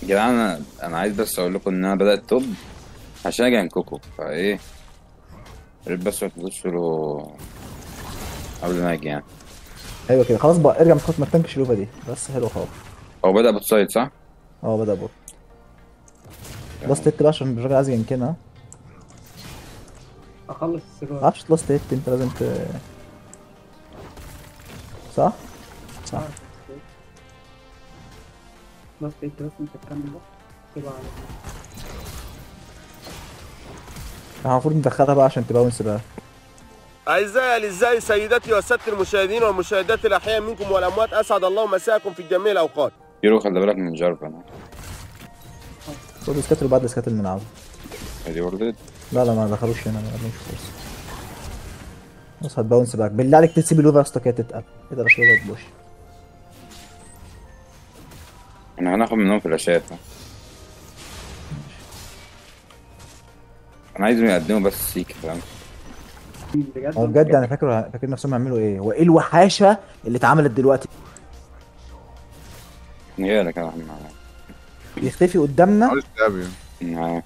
جدعان انا انا عايز بس اقول لكم ان انا بدات توب عشان اجي انكوكو فايه يا ريت بس ما تبصوا قبل ما اجي يعني ايوه كده خلاص بقى ارجع ما تنكش اللوفه دي بس حلو خالص هو بدا بوتسايد صح؟ اه بدا بوت لاست هيت بقى عشان الراجل عايز ينكنها اخلص ما السيجاره تعرفش لاست هيت انت لازم ت صح؟ صح بس انت بس انت تكمل بقى سيبها على احنا المفروض ندخلها بقى عشان تباونس بقى أعزائي الأعزائي سيداتي وسادة المشاهدين والمشاهدات الأحياء منكم والأموات أسعد الله مساءكم في جميع الأوقات يورو خلي بالك من جارفا انا خد سكاتل بعد سكاتل من عاوز ادي وردت لا لا ما دخلوش هنا ما لهمش فرصه بص هتباونس باك بالله عليك تسيب اللوفا يا اسطى كده تتقل كده مش لوفا تبوش احنا هناخد منهم فلاشات ها. انا عايزهم يقدموا بس سيك فاهم بجد هو بجد انا فاكر فاكر نفسهم يعملوا ايه هو ايه الوحاشه اللي اتعملت دلوقتي هي لك انا احنا يختفي قدامنا معلش تابي معاه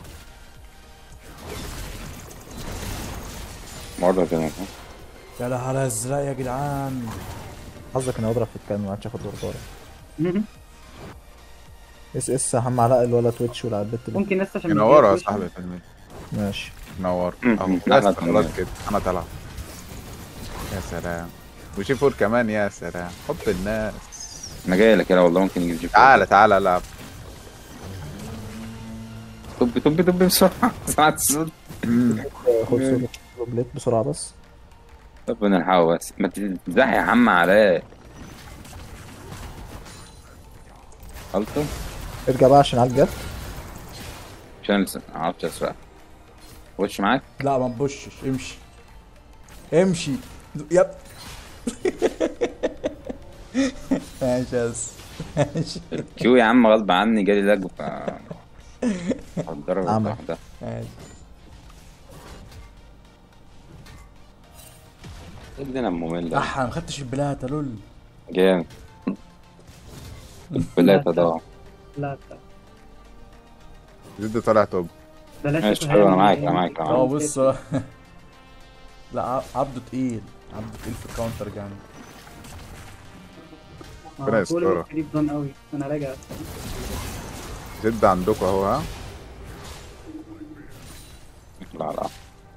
مرة كده ها. يا لها على الزرق يا جدعان حظك اني اضرب في الكلام ما عادش اخد ورطاره اس اس اهم علاء ولا تويتش ولا البت اللي- ممكن لسه عشان ينوروا يا مديك صاحبي في المية ماشي نور مم. اهو أحلى بس تمرين. خلاص كده انا طلع يا سلام وشي فور كمان يا سلام حب الناس انا جاي لك يلا والله ممكن يجيب جيب تعالى تعالى العب طب طب طب بسرعة سمعت الصوت خد سولو بليت بسرعه بس طب نلحقه بس ما تزحي يا عم علاء غلطة ارجع بقى عشان على الجت عشان لسه ما اعرفش اسرق وش معاك لا ما تبشش امشي امشي يب ماشي يا اسطى. ماشي كيو يا عم غصب عني جالي لاج ف هتضرب عمل. واحدة ماشي ايه الدنيا الممل ده اح انا ما خدتش البلاد يا لول جامد بالله تضاع لا لا زد طالع توب بلاش ماشي تفهم حلو انا يعني معاك إيه. انا معاك انا اه معاك بص لا ع- عبده تقيل عبده تقيل في الكاونتر جامد ما ربنا هو طول يسترها. الوقت دي بدون قوي انا راجع زد عندكم اهو ها لا لا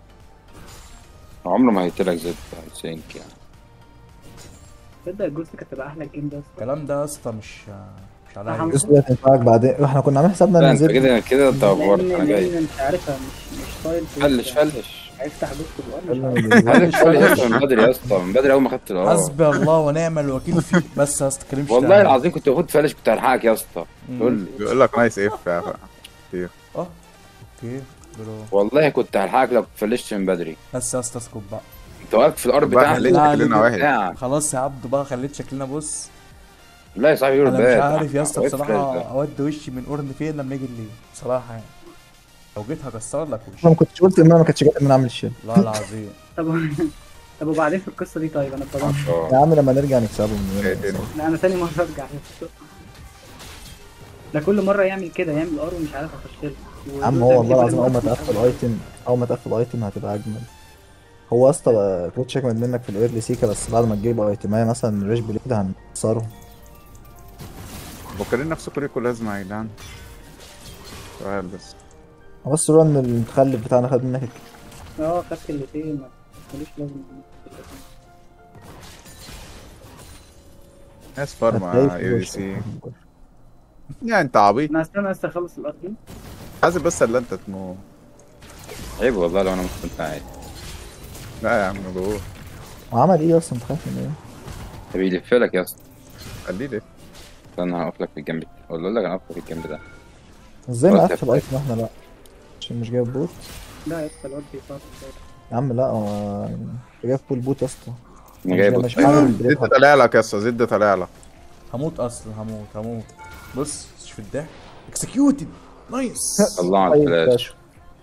عمره ما هيتلك زد هيسينك يعني تصدق الجوست كانت تبقى احلى الجيم ده أصلاً. الكلام ده يا اسطى مش مش عليا أهم. بس دي هتنفعك بعدين احنا كنا عاملين حسابنا لا ان انت زد كده كده انت افورت لأن- انا جاي لأن انت عارفها مش مش طايل في- فلش فلش هيفتح جوست الوقت مش فلش عارف. فلش يا اسطى من بدري يا اسطى من بدري اول ما خدت الار حسبي الله ونعم الوكيل فيك بس يا اسطى تكلمش والله تاني. العظيم كنت باخد فلش كنت هلحقك يا اسطى مم. قول لي بيقول لك نايس اف يا ف- اه اوكي برو والله كنت هلحقك لو فلشت من بدري بس يا اسطى اسكت بقى انت واقف في الارض بقى بتاعك خليك لا، شكلنا لا، واحد بتاعك. خلاص يا عبده بقى خليت شكلنا بص لا يا صاحبي يورو انا مش بات. عارف يا اسطى واقف فلاش بصراحه ده. اود وشي من قرن فين لما يجي الليل بصراحه يعني لو جيت هكسر لك انا وشي ما كنتش قلت ان انا ما كنتش جاي ان انا اعمل شيل والله العظيم طب طب وبعدين في القصه دي طيب انا طبعا اه. يا عم لما نرجع نكسبه من إيه غير تاني؟ لا انا ثاني مره ارجع ده كل مره يعمل كده يعمل ار ومش عارف اخش له يا عم هو والله العظيم اول ما تقفل ايتم اول ما تقفل ايتم هتبقى اجمل هو يا اسطى كنت شاكمد منك في الايرلي سيكا بس بعد ما تجيب ايتمايه مثلا ريش بليد هنكسره فاكرين نفسكم ليه كل لازمه يا جدعان سؤال بس هو بس لولا ان المتخلف بتاعنا خد منك الك- اه خدت الليتين ما ملوش لازمه ناس هتلاقيه فارما في اي الوش. سي يا انت عبيط انا استنى بس اخلص الار دي حاسب بس ان انت تموت عيب والله لو انا مش كنت قاعد لا يا عم جوه وعمل ايه اصلا تخاف من ايه طب يلف لك يا اسطى خليه ليه استنى هقف لك في الجنب ولا لك انا هقف لك في الجنب ده ازاي خلاص نقفل ايتم احنا لا عشان مش جايب بوت لا يا اسطى الار دي صعب يا عم لا هو انت جايب فول بوت يا اسطى انا جايبه مش عامل البريك زد طالع لك يا اسطى زد طالع لك هموت اصلا هموت هموت بص مش في الضحك اكسكيوتد نايس الله على طيب، الفلاش فلاش.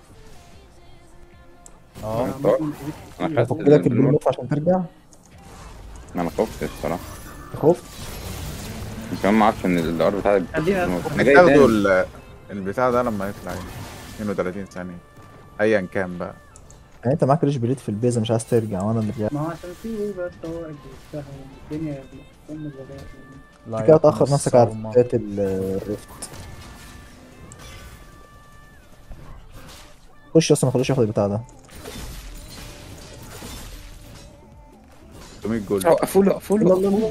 اه انا خدت افك لك البلوك. البلوف عشان ترجع انا خفت الصراحه خفت كمان ما اعرفش ان الار بتاعي خليها انا جاي تاخدوا تاني. ال- البتاع ده لما يطلع يعني 32 ثانية ايا كان بقى يعني انت معاك ريش بليد في البيزا مش عايز ترجع وانا اللي بيع ما هو عشان في ايه بس هو الدنيا ام الغباء لا كده يا تاخر ابن نفسك على الصومعة. بدايه الريفت خش اصلا ما تخلوش ياخد البتاع ده 600 جول وقفوا له وقفوا له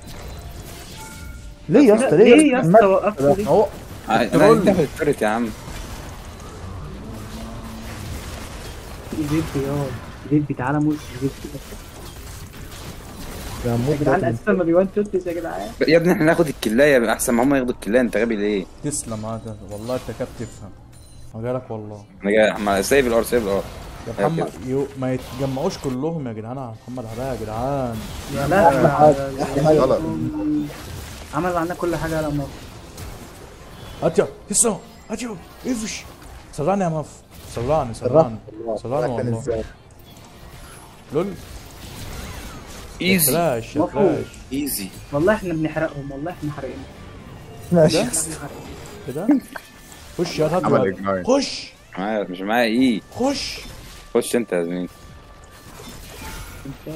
ليه يا اسطى ليه ليه يا اسطى وقفت ليه؟ اهو انا ترول. انت التورت يا عم زيد يا زيد تعالى موت زيد يا يا موت جدعان ده. اساسا ما بيوان شوتش يا جدعان يا ابني احنا ناخد الكلايه احسن ما هم ياخدوا الكلايه انت غبي ليه؟ تسلم هذا والله انت كده بتفهم مجالك والله انا جاي ما سايب الار سايب الار يا أيوة محمد يو ما يتجمعوش كلهم يا جدعان على محمد علاء يا جدعان يا لا غلط عمل عنا كل حاجه على مصر اتيا يسو اتيا افش سرعني يا مف سرعني سرعني سرعني كان والله ازاي لول يا ايزي فلاش يا مفروض. فلاش ايزي والله احنا بنحرقهم والله احنا حارقين ماشي احنا بنحرقهم كده خش يا عمل غدوة إجنايت. خش معايا مش معايا ايه خش خش انت يا زميلي انت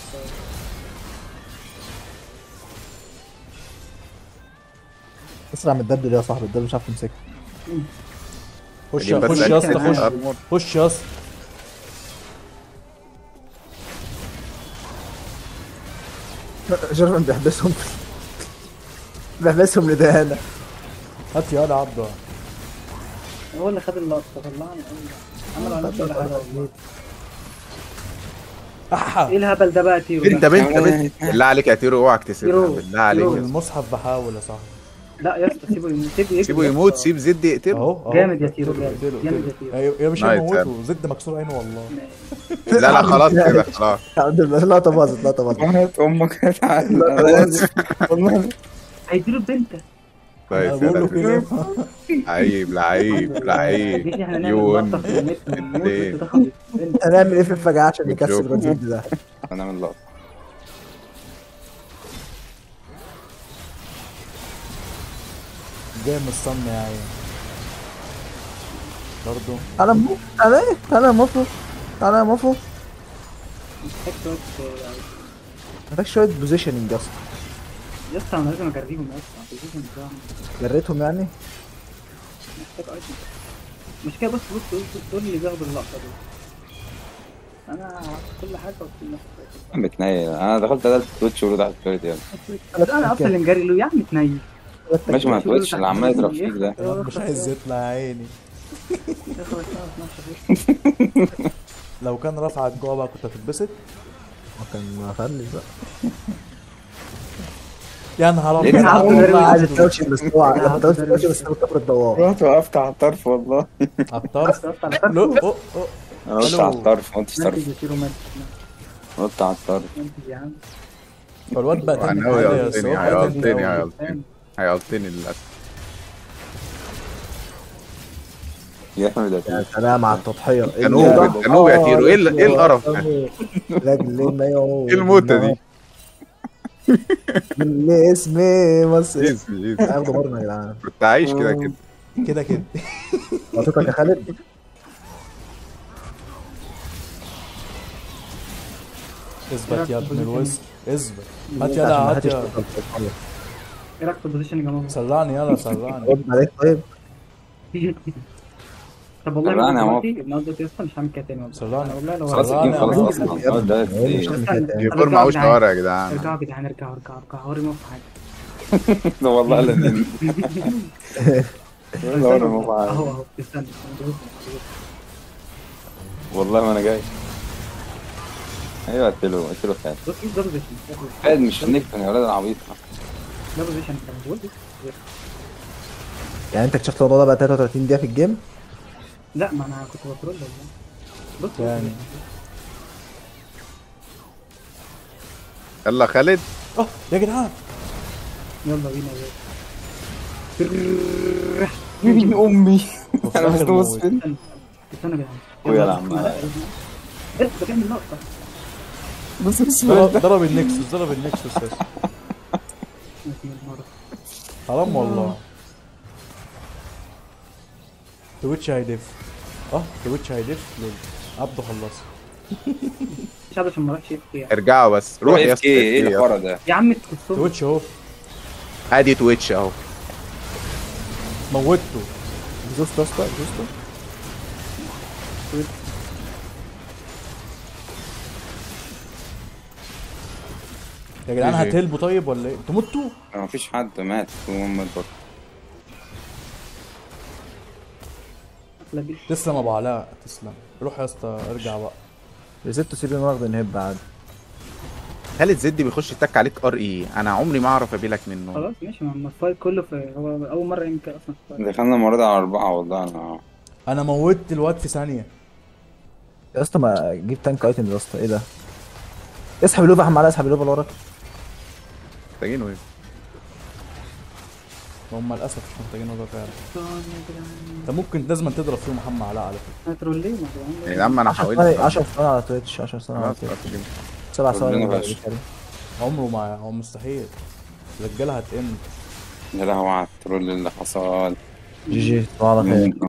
اسرع من الدبدل يا صاحبي الدبدل مش عارف تمسكه خش أجيب بس خش يا اسطى أكل خش أرمر. خش يا اسطى جيرمان بيحبسهم بيحبسهم لدهانة هات يا عبده هو اللي خد اللقطه طلعني عمل على نفسه كل حاجه والله احا ايه الهبل ده بقى تيرو انت ده؟ بنت بنت بالله عليك يا تيرو اوعك تسيبها تيرو. بالله عليك تيرو. المصحف بحاول يا صاحبي لا يا اسطى سيبه يموت سيبه يجري سيبه يا يموت اسطى. سيب زد يقتله اهو اهو جامد يا تيرو، جامد. اقتله، جامد اقتله. يا تيرو. أيوة، يا مش نايس هيموته زد مكسور عينه والله لا لا خلاص كده خلاص الحمد لله اللقطة باظت اللقطة باظت وهات امك تعالى والله هيديله البنت كويس أنا يا بقول له لذيذ. كده لعيب لعيب لعيب دي احنا نعمل يون لقطه في النت ونموت اتنين. وتدخل البنت هنعمل ايه في الفجعة عشان نكسب شوف. الرصيد ده هنعمل لقطه جاي من الصن يا عيني برضه تعالى مو تعالى ايه تعالى يا مفو تعالى يا مفو محتاج شويه محتاج شوية بوزيشننج يا اسطى يا اسطى انا لازم اجريهم يا اسطى البوزيشن بتاعهم جريتهم يعني محتاج ايتم مش كده بس بص دول دول اللي بياخدوا اللقطه دي انا عملت كل حاجه وكل حاجه بتنيل انا دخلت قتلت تويتش ورد على التورت يلا انا اصلا اللي مجري له يا عم تنيل ماشي ما تويتش اللي عمال يضرب فيك ده مش عايز يطلع يا عيني لو كان رفعك جوه بقى كنت هتتبسط كان فنش بقى يا نهار ليه ابيض بتلعب والله عايز عايز التوشي بس هو لما تقول التوشي بس هو كفر الدوار رحت وقفت على الطرف والله على الطرف لو أو أو. انا قلت ألو. على الطرف ما قلتش طرف منتج يصيروا منتج قلت على الطرف منتج يا عم فالواد بقى تاني وعناوي حاجة يا يقلطني سواء هيقلطني أو- هيقلطني هيقلطني للاسف جامد يا يا تيرو. سلام على التضحية جنوب جنوب يا تيرو ايه ال- ايه القرف ده؟ رجلنا يوم ايه الموتة دي؟ اللي اسمي مصر ايزي ايزي هياخدوا مرنا يا جدعان كنت عايش كده كده كده كده لقطتك يا خالد اثبت يا ابن الوسط اثبت هات عشان يلا ما هات حدش يلا يدخل في الحلقة. ايه رايك في البوزيشن يا جماعه سرعني يلا سرعني رد عليك طيب طب والله طب أنا دلوقتي النهارده يا اسطى مش هعمل كده تاني والله سرعني. أنا والله لو خلاص سرعني الجيم يا خلاص عم. اصلا الواد ده هو مش إيه؟ هعمل كده تاني. يفور معهوش طوارئ يا جدعان ارجعوا يا جدعان ارجعوا ارجعوا ارجعوا هوري موقف حاجه ده والله لا والله انا ما اهو بعرف. اهو استنى والله ما انا جاي ايوه قلت له قلت له خالد بص ده بوزيشن خالد مش نكتن يا ولاد العبيط ده بوزيشن كان يعني انت اكتشفت الموضوع ده بقى 33 دقيقة في الجيم لا ما انا كنت بترول والله بص بص يعني. يلا خالد اه يا جدعان يلا بينا يا باشا مين امي وفي انا الآخر مصدوم موت. فين استنى استنى يا جدعان ويا العم. ايه ده بجد لقطه بص بص ضرب ضرب النكسوس ضرب النكسوس يا اسطى. اسمي المرة حرام والله تويتش هيدف اه تويتش هيدف لول عبده خلص مش عارف عشان ما راحش يفتي يعني. ارجعوا بس روح يا اسطى ايه يا اسطى. الحوار ده يا عم تكسهم تويتش اهو ادي تويتش اهو موتته زوست يا اسطى زوست يا جدعان جي جي. هتهلبوا طيب ولا ايه انتوا متوا ما فيش حد مات وهم برضه لا بيه. تسلم ابو علاء تسلم روح يا اسطى ارجع بقى ريست سيرين واخد انهب عادي خالد زدي بيخش يتك عليك ار اي انا عمري ما اعرف ابيلك منه خلاص ماشي ما ما الفايت كله في هو اول مره يعمل كده اصلا في الفايت. دخلنا المرة دي على أربعة والله أنا انا موتت الواد في ثانيه يا اسطى ما جيب تانك ايتم يا اسطى ايه ده اسحب اللوفا يا عم علاء اسحب اللوفا اللي وراك محتاجينه ايه هم للاسف مش محتاجين وضع فعلا طبعاً يا جدعان. انت ممكن لازم تضرب فيهم محمد علاء على فكره هتروليه ما يا جدعان. عم انا 10 حاولت ثواني 10 ثواني على تويتش 10 ثواني على خلاص تويتش خلاص. 7 ثواني ربنا على فشل. تويتش. عمره ما هو مستحيل الرجاله هتئن يا لهوي على الترول اللي حصل جي جي صباح الخير